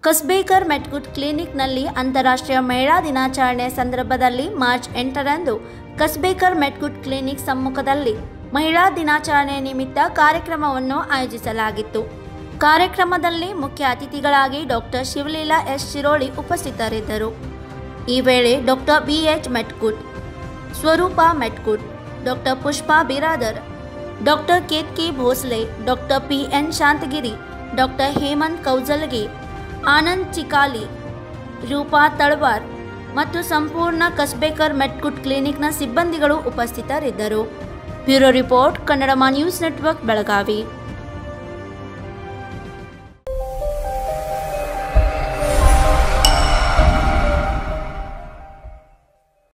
ಕಸ್ಬೇಕರ್ ಮೆಟ್ಗುಡ್ ಕ್ಲಿನಿಕ್ನಲ್ಲಿ ಅಂತಾರಾಷ್ಟ್ರೀಯ ಮಹಿಳಾ ದಿನಾಚರಣೆ ಸಂದರ್ಭದಲ್ಲಿ ಮಾರ್ಚ್ ಎಂಟರಂದು ಕಸ್ಬೇಕರ್ ಮೆಟ್ಗುಡ್ ಕ್ಲಿನಿಕ್ ಸಮ್ಮುಖದಲ್ಲಿ ಮಹಿಳಾ ದಿನಾಚರಣೆ ನಿಮಿತ್ತ ಕಾರ್ಯಕ್ರಮವನ್ನು ಆಯೋಜಿಸಲಾಗಿತ್ತು ಕಾರ್ಯಕ್ರಮದಲ್ಲಿ ಮುಖ್ಯ ಅತಿಥಿಗಳಾಗಿ ಡಾಕ್ಟರ್ ಶಿವಲೀಲಾ ಎಸ್ ಶಿರೋಳಿ ಉಪಸ್ಥಿತರಿದ್ದರು ಈ ವೇಳೆ doctor B H Metgud Swaroopa Metgud doctor Pushpa Biradar doctor Ketki Bhosle doctor P N Shantagiri doctor Hemant Kaujalgi Anand Chikali Rupa Talawar ಮತ್ತು ಸಂಪೂರ್ಣ ಕಸ್ಬೇಕರ್ ಮೆಟ್ಗುಡ್ ಕ್ಲಿನಿಕ್ನ ಸಿಬ್ಬಂದಿಗಳು ಉಪಸ್ಥಿತರಿದ್ದರು bureau report Kannadama news network Belagavi